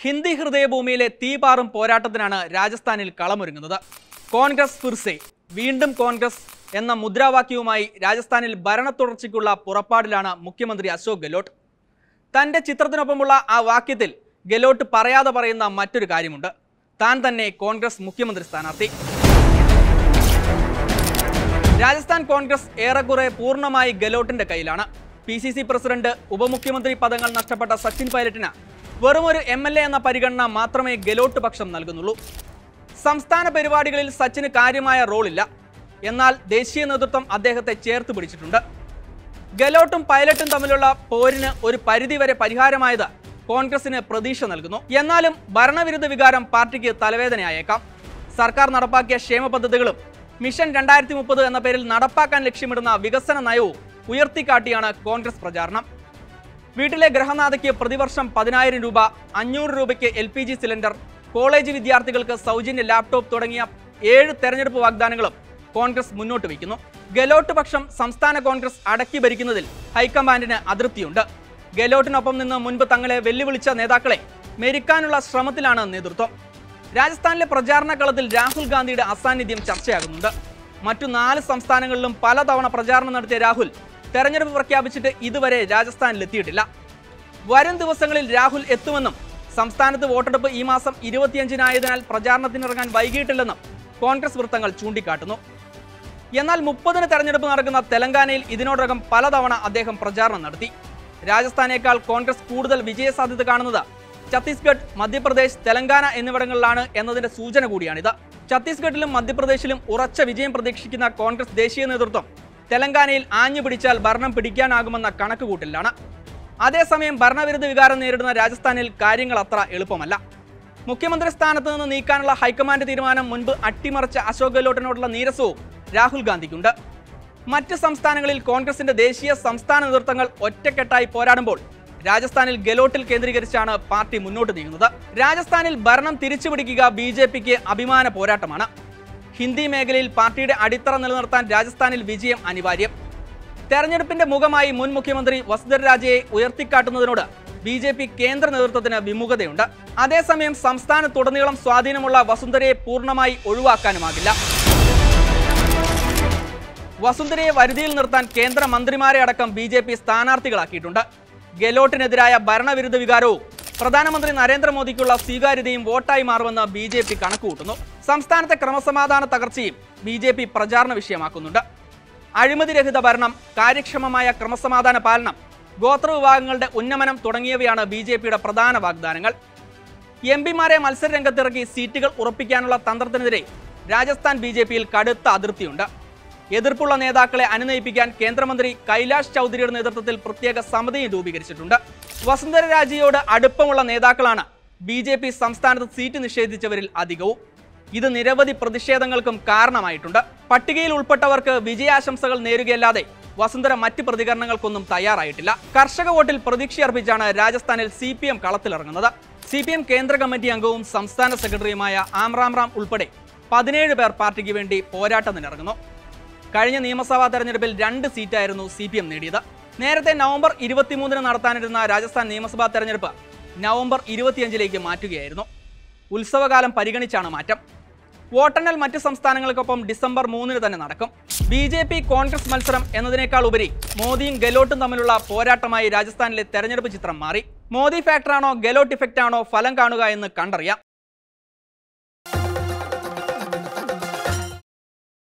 ഹിന്ദി ഹൃദയഭൂമിയിലെ തീപാറും പോരാട്ടത്തിനാണ് രാജസ്ഥാനിൽ കളമൊരുങ്ങുന്നത് കോൺഗ്രസ് ഫിർസെ വീണ്ടും കോൺഗ്രസ് എന്ന മുദ്രാവാക്യവുമായി രാജസ്ഥാനിൽ ഭരണ തുടർച്ചയ്ക്കുള്ള പുറപ്പാടിലാണ് മുഖ്യമന്ത്രി അശോക് ഗെഹ്ലോട്ട് തന്റെ ചിത്രത്തിനൊപ്പമുള്ള ആ വാക്യത്തിൽ ഗെഹ്ലോട്ട് പറയാതെ പറയുന്ന മറ്റൊരു കാര്യമുണ്ട് താൻ തന്നെ കോൺഗ്രസ് മുഖ്യമന്ത്രി സ്ഥാനാർത്ഥി രാജസ്ഥാൻ കോൺഗ്രസ് ഏറെക്കുറെ പൂർണ്ണമായി ഗെലോട്ടിന്റെ കയ്യിലാണ് പി സി സി പ്രസിഡന്റ് ഉപമുഖ്യമന്ത്രി പദങ്ങൾ നഷ്ടപ്പെട്ട സച്ചിൻ പൈലറ്റിന് വെറുമൊരു എം എൽ എ എന്ന പരിഗണന മാത്രമേ ഗെലോട്ട് പക്ഷം നൽകുന്നുള്ളൂ സംസ്ഥാന പരിപാടികളിൽ സച്ചിന് കാര്യമായ റോളില്ല എന്നാൽ ദേശീയ നേതൃത്വം അദ്ദേഹത്തെ ചേർത്ത് പിടിച്ചിട്ടുണ്ട് ഗെലോട്ടും പൈലറ്റും തമ്മിലുള്ള പോരിന് ഒരു പരിധിവരെ പരിഹാരമായത് കോൺഗ്രസിന് പ്രതീക്ഷ നൽകുന്നു എന്നാലും ഭരണവിരുദ്ധ വികാരം പാർട്ടിക്ക് തലവേദനയായേക്കാം സർക്കാർ നടപ്പാക്കിയ ക്ഷേമ പദ്ധതികളും മിഷൻ രണ്ടായിരത്തി മുപ്പത് എന്ന പേരിൽ നടപ്പാക്കാൻ ലക്ഷ്യമിടുന്ന വികസന നയവും ഉയർത്തിക്കാട്ടിയാണ് കോൺഗ്രസ് പ്രചാരണം വീട്ടിലെ ഗൃഹനാഥയ്ക്ക് പ്രതിവർഷം പതിനായിരം രൂപ അഞ്ഞൂറ് രൂപയ്ക്ക് L P G cylinder college വിദ്യാർത്ഥികൾക്ക് സൗജന്യ ലാപ്ടോപ്പ് തുടങ്ങിയ ഏഴ് തെരഞ്ഞെടുപ്പ് വാഗ്ദാനങ്ങളും കോൺഗ്രസ് മുന്നോട്ട് വയ്ക്കുന്നു ഗെലോട്ട് പക്ഷം സംസ്ഥാന കോൺഗ്രസ് അടക്കി ഭരിക്കുന്നതിൽ ഹൈക്കമാൻഡിന് അതൃപ്തിയുണ്ട് ഗെലോട്ടിനൊപ്പം നിന്ന് മുൻപ് തങ്ങളെ വെല്ലുവിളിച്ച നേതാക്കളെ മെരിക്കാനുള്ള ശ്രമത്തിലാണ് നേതൃത്വം രാജസ്ഥാനിലെ പ്രചാരണ കളത്തിൽ രാഹുൽ ഗാന്ധിയുടെ അസാന്നിധ്യം ചർച്ചയാകുന്നുണ്ട് മറ്റു നാല് സംസ്ഥാനങ്ങളിലും പലതവണ പ്രചാരണം നടത്തിയ രാഹുൽ തെരഞ്ഞെടുപ്പ് പ്രഖ്യാപിച്ചിട്ട് ഇതുവരെ രാജസ്ഥാനിലെത്തിയിട്ടില്ല വരും ദിവസങ്ങളിൽ രാഹുൽ എത്തുമെന്നും സംസ്ഥാനത്ത് വോട്ടെടുപ്പ് ഈ മാസം ഇരുപത്തിയഞ്ചിനായതിനാൽ പ്രചാരണത്തിനിറങ്ങാൻ വൈകിട്ടില്ലെന്നും കോൺഗ്രസ് വൃത്തങ്ങൾ ചൂണ്ടിക്കാട്ടുന്നു എന്നാൽ മുപ്പതിന് തെരഞ്ഞെടുപ്പ് നടക്കുന്ന തെലങ്കാനയിൽ ഇതിനോടകം പലതവണ അദ്ദേഹം പ്രചാരണം നടത്തി രാജസ്ഥാനേക്കാൾ കോൺഗ്രസ് കൂടുതൽ വിജയസാധ്യത കാണുന്നത് ഛത്തീസ്ഗഡ് മധ്യപ്രദേശ് തെലങ്കാന എന്നിവിടങ്ങളിലാണ് എന്നതിന്റെ സൂചന കൂടിയാണിത് ഛത്തീസ്ഗഡിലും മധ്യപ്രദേശിലും ഉറച്ച വിജയം പ്രതീക്ഷിക്കുന്ന കോൺഗ്രസ് ദേശീയ നേതൃത്വം തെലങ്കാനയിൽ ആഞ്ഞു പിടിച്ചാൽ ഭരണം പിടിക്കാനാകുമെന്ന കണക്കുകൂട്ടലിലാണ് അതേസമയം ഭരണവിരുദ്ധ വികാരം നേരിടുന്ന രാജസ്ഥാനിൽ കാര്യങ്ങൾ അത്ര എളുപ്പമല്ല മുഖ്യമന്ത്രി സ്ഥാനത്ത് നിന്ന് നീക്കാനുള്ള ഹൈക്കമാൻഡ് തീരുമാനം മുൻപ് അട്ടിമറിച്ച അശോക് ഗെഹ്ലോട്ടിനോടുള്ള നീരസവും രാഹുൽ ഗാന്ധിക്കുണ്ട് മറ്റ് സംസ്ഥാനങ്ങളിൽ കോൺഗ്രസിന്റെ ദേശീയ സംസ്ഥാന നേതൃത്വങ്ങൾ ഒറ്റക്കെട്ടായി പോരാടുമ്പോൾ രാജസ്ഥാനിൽ ഗെലോട്ടിൽ കേന്ദ്രീകരിച്ചാണ് പാർട്ടി മുന്നോട്ട് നീങ്ങുന്നത് രാജസ്ഥാനിൽ ഭരണം തിരിച്ചുപിടിക്കുക ബി ജെ പിക്ക് അഭിമാന പോരാട്ടമാണ് ഹിന്ദി മേഖലയിൽ പാർട്ടിയുടെ അടിത്തറ നിലനിർത്താൻ രാജസ്ഥാനിൽ വിജയം അനിവാര്യം തെരഞ്ഞെടുപ്പിന്റെ മുഖമായി മുൻ മുഖ്യമന്ത്രി വസുന്ധര രാജയെ ഉയർത്തിക്കാട്ടുന്നതിനോട് ബി ജെ പി കേന്ദ്ര നേതൃത്വത്തിന് വിമുഖതയുണ്ട് അതേസമയം സംസ്ഥാനത്തുടനീളം സ്വാധീനമുള്ള വസുന്ധരയെ പൂർണ്ണമായി ഒഴിവാക്കാനുമാകില്ല വസുന്ധരയെ വരുതിയിൽ നിർത്താൻ കേന്ദ്ര മന്ത്രിമാരെ അടക്കം ബി ജെ പി സ്ഥാനാർത്ഥികളാക്കിയിട്ടുണ്ട് ഗെലോട്ടിനെതിരായ ഭരണവിരുദ്ധ വികാരവും പ്രധാനമന്ത്രി നരേന്ദ്രമോദിക്കുള്ള സ്വീകാര്യതയും വോട്ടായി മാറുമെന്ന് ബി ജെ പി കണക്കുകൂട്ടുന്നു സംസ്ഥാനത്തെ ക്രമസമാധാന തകർച്ചയും ബി ജെ പി പ്രചാരണ വിഷയമാക്കുന്നുണ്ട് അഴിമതിരഹിത ഭരണം കാര്യക്ഷമമായ ക്രമസമാധാന പാലനം ഗോത്ര വിഭാഗങ്ങളുടെ ഉന്നമനം തുടങ്ങിയവയാണ് ബി ജെ പിയുടെ പ്രധാന വാഗ്ദാനങ്ങൾ എം പിമാരെ മത്സരരംഗത്തിറക്കി സീറ്റുകൾ ഉറപ്പിക്കാനുള്ള തന്ത്രത്തിനെതിരെ രാജസ്ഥാൻ ബി ജെ പിയിൽ കടുത്ത അതിർത്തിയുണ്ട് എതിർപ്പുള്ള നേതാക്കളെ അനുനയിപ്പിക്കാൻ കേന്ദ്രമന്ത്രി കൈലാഷ് ചൗധരിയുടെ നേതൃത്വത്തിൽ പ്രത്യേക സമിതിയും രൂപീകരിച്ചിട്ടുണ്ട് വസുന്ധര രാജയോട് അടുപ്പമുള്ള നേതാക്കളാണ് ബി ജെ പി സംസ്ഥാനത്ത് സീറ്റ് നിഷേധിച്ചവരിൽ അധികവും ഇത് നിരവധി പ്രതിഷേധങ്ങൾക്കും കാരണമായിട്ടുണ്ട് പട്ടികയിൽ ഉൾപ്പെട്ടവർക്ക് വിജയാശംസകൾ നേരുകയല്ലാതെ വസുന്ധര മറ്റ് പ്രതികരണങ്ങൾക്കൊന്നും തയ്യാറായിട്ടില്ല കർഷക വോട്ടിൽ പ്രതീക്ഷയർപ്പിച്ചാണ് രാജസ്ഥാനിൽ സി പി എം കളത്തിലിറങ്ങുന്നത് സി പി എം കേന്ദ്ര കമ്മിറ്റി അംഗവും സംസ്ഥാന സെക്രട്ടറിയുമായ ആംറാം റാം ഉൾപ്പെടെ പതിനേഴ് പേർ പാർട്ടിക്ക് വേണ്ടി പോരാട്ടത്തിനിറങ്ങുന്നു കഴിഞ്ഞ നിയമസഭാ തെരഞ്ഞെടുപ്പിൽ രണ്ട് സീറ്റായിരുന്നു സി പി എം നേടിയത് നേരത്തെ നവംബർ ഇരുപത്തിമൂന്നിന് നടത്താനിരുന്ന രാജസ്ഥാൻ നിയമസഭാ തെരഞ്ഞെടുപ്പ് നവംബർ ഇരുപത്തിയഞ്ചിലേക്ക് മാറ്റുകയായിരുന്നു ഉത്സവകാലം പരിഗണിച്ചാണ് മാറ്റം വോട്ടെണ്ണൽ മറ്റ് സംസ്ഥാനങ്ങൾക്കൊപ്പം ഡിസംബർ മൂന്നിന് തന്നെ നടക്കും ബി ജെ പി കോൺഗ്രസ് മത്സരം എന്നതിനേക്കാൾ ഉപരി മോദിയും ഗെലോട്ടും തമ്മിലുള്ള പോരാട്ടമായി രാജസ്ഥാനിലെ തെരഞ്ഞെടുപ്പ് ചിത്രം മാറി മോദി ഫാക്ടറാണോ ഗെലോട്ട് ഇഫക്റ്റ് ആണോ ഫലം കാണുക എന്ന് കണ്ടറിയാം